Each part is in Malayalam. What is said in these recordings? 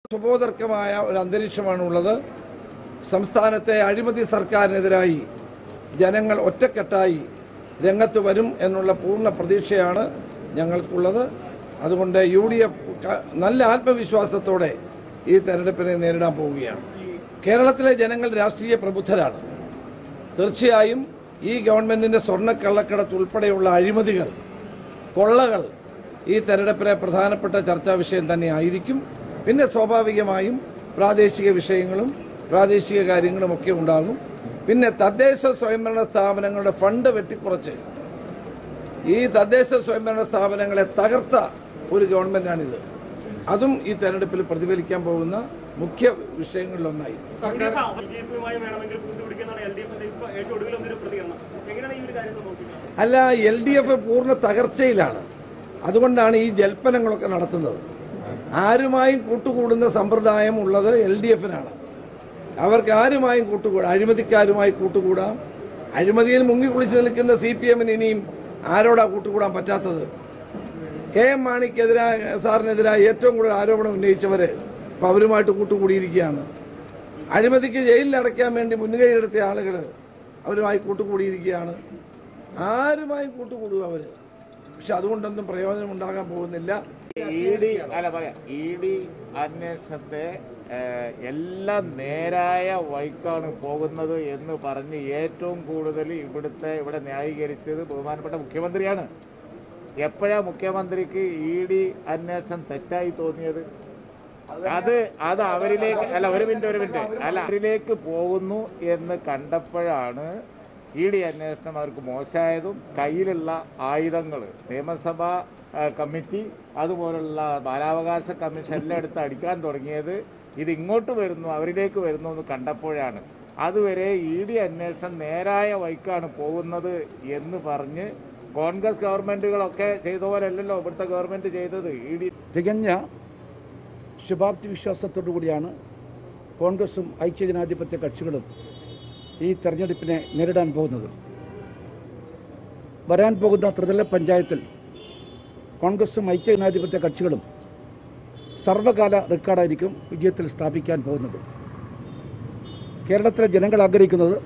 സുബോധർക്കമായ ഒരു അന്തരീക്ഷമാണ് ഉള്ളത് സംസ്ഥാനത്തെ അഴിമതി സർക്കാരിനെതിരായി ജനങ്ങൾ ഒറ്റക്കെട്ടായി രംഗത്ത് വരും എന്നുള്ള പൂർണ്ണ പ്രതീക്ഷയാണ് ഞങ്ങൾക്കുള്ളത് അതുകൊണ്ട് യു ഡി എഫ് നല്ല ആത്മവിശ്വാസത്തോടെ ഈ തെരഞ്ഞെടുപ്പിനെ നേരിടാൻ പോവുകയാണ് കേരളത്തിലെ ജനങ്ങൾ രാഷ്ട്രീയ പ്രബുദ്ധരാണ് തീർച്ചയായും ഈ ഗവൺമെന്റിന്റെ സ്വർണ്ണക്കള്ളക്കടത്ത് ഉൾപ്പെടെയുള്ള അഴിമതികൾ കൊള്ളകൾ ഈ തെരഞ്ഞെടുപ്പിലെ പ്രധാനപ്പെട്ട ചർച്ചാ വിഷയം തന്നെ ആയിരിക്കും പിന്നെ സ്വാഭാവികമായും പ്രാദേശിക വിഷയങ്ങളും പ്രാദേശിക കാര്യങ്ങളും ഒക്കെ ഉണ്ടാകും പിന്നെ തദ്ദേശ സ്വയംഭരണ സ്ഥാപനങ്ങളുടെ ഫണ്ട് വെട്ടിക്കുറച്ച് ഈ തദ്ദേശ സ്വയംഭരണ സ്ഥാപനങ്ങളെ തകർത്ത ഒരു ഗവൺമെന്റാണിത് അതും ഈ തെരഞ്ഞെടുപ്പിൽ പ്രതിഫലിക്കാൻ പോകുന്ന മുഖ്യ വിഷയങ്ങളിലൊന്നായിരിക്കും ബി ജെ പിയുമായി വേണമെങ്കിൽ കൂട്ടുപിടിക്കുന്നതാണ് എൽ ഡി എഫിന്റെ ഇപ്പൊ ഏറ്റവും ഒടുവിൽ വന്നൊരു പ്രതികരണം എങ്ങനെയാണ് ഈ ഒരു കാര്യത്തെ നോക്കിക്കുന്നത് അല്ല എൽ ഡി എഫ് പൂർണ്ണ തകർച്ചയിലാണ് അതുകൊണ്ടാണ് ഈ ജൽപ്പനങ്ങളൊക്കെ നടത്തുന്നത് ആരുമായും കൂട്ടുകൂടുന്ന സമ്പ്രദായം ഉള്ളത് എൽ ഡി എഫിനാണ് അവർക്ക് ആരുമായും കൂട്ടുകൂടാം അഴിമതിക്കാരുമായി കൂട്ടുകൂടാം അഴിമതിയിൽ മുങ്ങി കുളിച്ച് നിൽക്കുന്ന സി പി എമ്മിന് ഇനിയും ആരോടാ കൂട്ടുകൂടാൻ പറ്റാത്തത് കെ എം മാണിക്കെതിരായ സാറിനെതിരായ ഏറ്റവും കൂടുതൽ ആരോപണം ഉന്നയിച്ചവര് ഇപ്പൊ അവരുമായിട്ട് കൂട്ടുകൂടിയിരിക്കുകയാണ് അഴിമതിക്ക് ജയിലിൽ അടയ്ക്കാൻ വേണ്ടി മുൻകൈയെടുത്ത ആളുകൾ അവരുമായി കൂട്ടുകൂടിയിരിക്കുകയാണ് ആരുമായും കൂട്ടുകൂടുക അവര് പക്ഷെ അതുകൊണ്ടൊന്നും പ്രയോജനം ഉണ്ടാകാൻ പോകുന്നില്ല ഇ ഡി അല്ല പറയാം ഇ ഡി അന്വേഷണത്തെ ഏഹ്, എല്ലാം നേരായ വഴിക്കാണ് പോകുന്നത് എന്ന് പറഞ്ഞ് ഏറ്റവും കൂടുതൽ ഇവിടുത്തെ ഇവിടെ ന്യായീകരിച്ചത് ബഹുമാനപ്പെട്ട മുഖ്യമന്ത്രിയാണ് എപ്പോഴാ മുഖ്യമന്ത്രിക്ക് ഇ ഡി അന്വേഷണം തെറ്റായി തോന്നിയത് അത് അത് അവരിലേക്ക് അല്ല ഒരു മിനിറ്റ് ഒരു മിനിറ്റ് അല്ല അവരിലേക്ക് പോകുന്നു എന്ന് കണ്ടപ്പോഴാണ് ഇ ഡി അന്വേഷണം അവർക്ക് മോശമായതും കയ്യിലുള്ള ആയുധങ്ങൾ നിയമസഭാ ആ, കമ്മിറ്റി അതുപോലുള്ള ബാലാവകാശ കമ്മീഷൻ എല്ലാം എടുത്ത് അടിക്കാൻ തുടങ്ങിയത് ഇത് ഇങ്ങോട്ട് വരുന്നു അവരിലേക്ക് വരുന്നു എന്ന് കണ്ടപ്പോഴാണ് അതുവരെ ഇ ഡി അന്വേഷണം നേരായ വഴിക്കാണ് പോകുന്നത് എന്ന് പറഞ്ഞ് കോൺഗ്രസ് ഗവൺമെന്റുകളൊക്കെ ചെയ്ത പോലെ അല്ലല്ലോ ഇവിടുത്തെ ഗവൺമെന്റ് ചെയ്തത് ഇ ഡി തികഞ്ഞ ശുഭാപ്തി വിശ്വാസത്തോടു കൂടിയാണ് കോൺഗ്രസും ഐക്യജനാധിപത്യ കക്ഷികളും ഈ തെരഞ്ഞെടുപ്പിനെ നേരിടാൻ പോകുന്നത് വരാൻ പോകുന്ന ത്രിതല പഞ്ചായത്തിൽ കോൺഗ്രസും ഐക്യജനാധിപത്യ കക്ഷികളും സർവകാല റെക്കോർഡായിരിക്കും വിജയത്തിൽ സ്ഥാപിക്കാൻ പോകുന്നത് കേരളത്തിലെ ജനങ്ങൾ ആഗ്രഹിക്കുന്നത്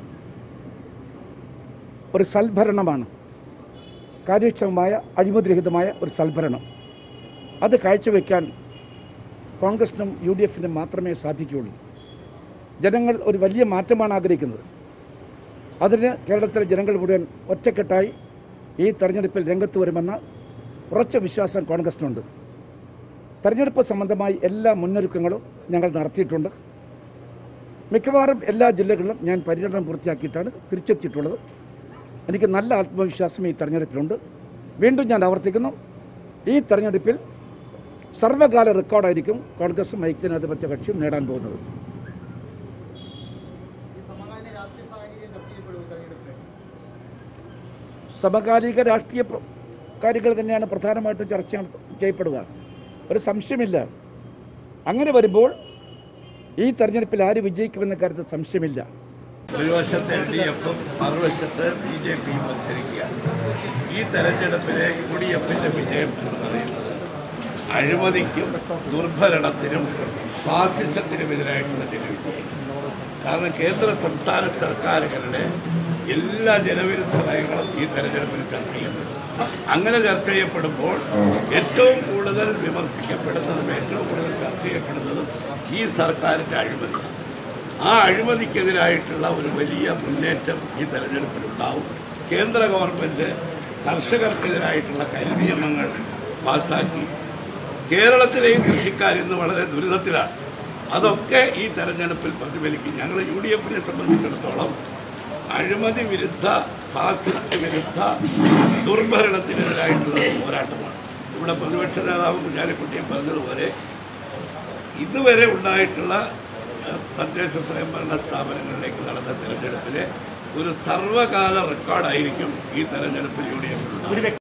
ഒരു സൽഭരണമാണ് കാര്യക്ഷമമായ അഴിമതിരഹിതമായ ഒരു സൽഭരണം അത് കാഴ്ചവെക്കാൻ കോൺഗ്രസിനും യു ഡി എഫിനും മാത്രമേ സാധിക്കുകയുള്ളൂ ജനങ്ങൾ ഒരു വലിയ മാറ്റമാണ് ആഗ്രഹിക്കുന്നത് അതിന് കേരളത്തിലെ ജനങ്ങൾ മുഴുവൻ ഒറ്റക്കെട്ടായി ഈ തെരഞ്ഞെടുപ്പിൽ രംഗത്ത് വരുമെന്ന ഉറച്ച വിശ്വാസം കോൺഗ്രസിനുണ്ട് തെരഞ്ഞെടുപ്പ് സംബന്ധമായി എല്ലാ മുന്നൊരുക്കങ്ങളും ഞങ്ങൾ നടത്തിയിട്ടുണ്ട് മിക്കവാറും എല്ലാ ജില്ലകളിലും ഞാൻ പര്യടനം പൂർത്തിയാക്കിയിട്ടാണ് തിരിച്ചെത്തിയിട്ടുള്ളത് എനിക്ക് നല്ല ആത്മവിശ്വാസം ഈ തെരഞ്ഞെടുപ്പിലുണ്ട് വീണ്ടും ഞാൻ ആവർത്തിക്കുന്നു ഈ തെരഞ്ഞെടുപ്പിൽ സർവകാല റെക്കോർഡായിരിക്കും കോൺഗ്രസും ഐക്യജനാധിപത്യ കക്ഷിയും നേടാൻ പോകുന്നത് സമകാലിക രാഷ്ട്രീയ പ്ര- കാര്യങ്ങൾ തന്നെയാണ് പ്രധാനമായിട്ടും ചർച്ച ചെയ്യപ്പെടുക ഒരു സംശയമില്ല അങ്ങനെ വരുമ്പോൾ ഈ തെരഞ്ഞെടുപ്പിൽ ആര് വിജയിക്കുമെന്ന കാര്യത്തിൽ സംശയമില്ല ഒരു വശത്ത് എൽ ഡി എഫും മറുവശത്ത് ബി ജെ പിയും മത്സരിക്കുകയാണ് ഈ തെരഞ്ഞെടുപ്പിലെ യു ഡി എഫിന്റെ വിജയം എന്ന് പറയുന്നത് അഴിമതിക്കും ദുർഭരണത്തിനും ഫാസിസത്തിനുമെതിരായിട്ടുള്ള ജനവിജയം കാരണം കേന്ദ്ര സംസ്ഥാന സർക്കാരുകളുടെ എല്ലാ ജനവിരുദ്ധ നയങ്ങളും ഈ തെരഞ്ഞെടുപ്പിൽ ചർച്ച ചെയ്യപ്പെടും അങ്ങനെ ചർച്ച ചെയ്യപ്പെടുമ്പോൾ ഏറ്റവും കൂടുതൽ വിമർശിക്കപ്പെടുന്നതും ഏറ്റവും കൂടുതൽ ചർച്ച ചെയ്യപ്പെടുന്നതും ഈ സർക്കാരിൻ്റെ അഴിമതി ആ അഴിമതിക്കെതിരായിട്ടുള്ള ഒരു വലിയ മുന്നേറ്റം ഈ തെരഞ്ഞെടുപ്പിലുണ്ടാവും കേന്ദ്ര ഗവൺമെൻറ് കർഷകർക്കെതിരായിട്ടുള്ള കരിനിയമങ്ങൾ പാസാക്കി കേരളത്തിലെയും കൃഷിക്കാർ ഇന്ന് വളരെ ദുരിതത്തിലാണ് അതൊക്കെ ഈ തെരഞ്ഞെടുപ്പിൽ പ്രതിഫലിക്കും ഞങ്ങൾ യു ഡി എഫിനെ സംബന്ധിച്ചിടത്തോളം അഴിമതി വിരുദ്ധ ഫാസിസ്റ്റ് വിരുദ്ധ ദുർഭരണത്തിനെതിരായിട്ടുള്ള ഒരു പോരാട്ടമാണ് ഇവിടെ പ്രതിപക്ഷ നേതാവ് കുഞ്ഞാലിക്കുട്ടിയും പറഞ്ഞതുപോലെ ഇതുവരെ ഉണ്ടായിട്ടുള്ള ഏഹ്, തദ്ദേശ സ്വയംഭരണ സ്ഥാപനങ്ങളിലേക്ക് നടന്ന തെരഞ്ഞെടുപ്പിലെ ഒരു സർവകാല റെക്കോർഡായിരിക്കും ഈ തെരഞ്ഞെടുപ്പിൽ യു ഡി എഫിലുണ്ടാകുന്നത്